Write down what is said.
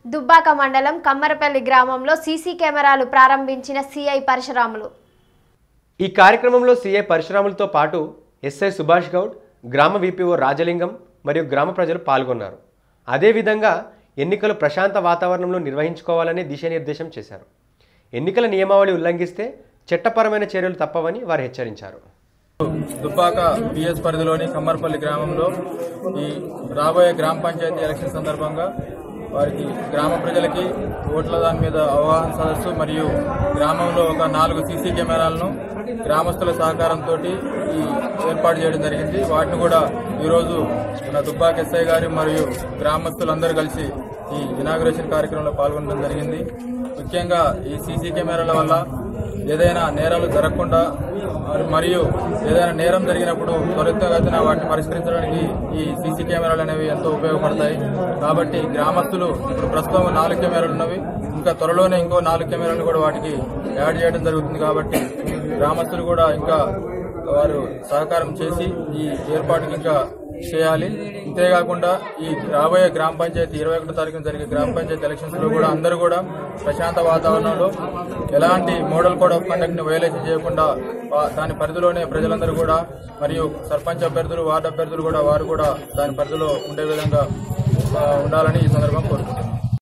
దుబ్బాక మండలం కమ్మరపల్లి గ్రామంలో సీసీ కెమెరాలు ప్రారంభించిన సిఐ పరశురాములు ఈ కార్యక్రమంలో సీఐ పరశురాములతో పాటు ఎస్ఐ సుభాష్ గౌడ్ గ్రామ విపిఓ రాజలింగం మరియు గ్రామ ప్రజలు పాల్గొన్నారు అదేవిధంగా ఎన్నికలు ప్రశాంత వాతావరణంలో నిర్వహించుకోవాలని దిశానిర్దేశం చేశారు ఎన్నికల నియమావళి ఉల్లంఘిస్తే చట్టపరమైన చర్యలు తప్పవని వారు హెచ్చరించారు దుబ్బాక పిఎస్ పరిధిలోని కమ్మర్పల్లి గ్రామంలో ఈ రాబోయే గ్రామ పంచాయతీ ఎలక్షన్ సందర్భంగా వారికి గ్రామ ప్రజలకి ఓట్ల దాని మీద అవగాహన సదస్సు మరియు గ్రామంలో ఒక నాలుగు సీసీ కెమెరాలను గ్రామస్తుల సహకారంతో ఈ ఏర్పాటు చేయడం జరిగింది వాటిని కూడా ఈరోజు మన దుబ్బాక ఎస్ఐ గారు మరియు గ్రామస్తులందరూ కలిసి ఈ ఇనాగ్రేషన్ కార్యక్రమంలో పాల్గొనడం జరిగింది ముఖ్యంగా ఈ సీసీ కెమెరాల వల్ల ఏదైనా నేరాలు జరగకుండా మరి- మరియు ఏదైనా నేరం జరిగినప్పుడు త్వరితగతిన వాటిని పరిష్కరించడానికి ఈ సీసీ కెమెరాలు అనేవి ఎంతో ఉపయోగపడతాయి కాబట్టి గ్రామస్తులు ఇప్పుడు ప్రస్తుతం నాలుగు కెమెరాలు ఉన్నవి ఇంకా త్వరలోనే ఇంకో నాలుగు కెమెరాలు కూడా వాటికి యాడ్ చేయడం జరుగుతుంది కాబట్టి గ్రామస్తులు కూడా ఇంకా వారు సహకారం చేసి ఈ ఏర్పాటుకి ఇంకా చేయాలి అంతేకాకుండా ఈ రాబోయే గ్రామ పంచాయతీ ఇరవై ఒకటో తారీఖున జరిగే గ్రామ పంచాయతీ ఎలక్షన్స్ లో కూడా అందరూ కూడా ప్రశాంత వాతావరణంలో ఎలాంటి మోడల్ కోడ్ ఆఫ్ కండక్ట్ ని వైలేషన్ చేయకుండా వా- దాని పరిధిలోనే ప్రజలందరూ కూడా మరియు సర్పంచ్ అభ్యర్థులు వార్డు అభ్యర్థులు కూడా వారు కూడా దాని పరిధిలో ఉండే విధంగా ఆ, ఉండాలని ఈ సందర్భం కోరుకుంటున్నాను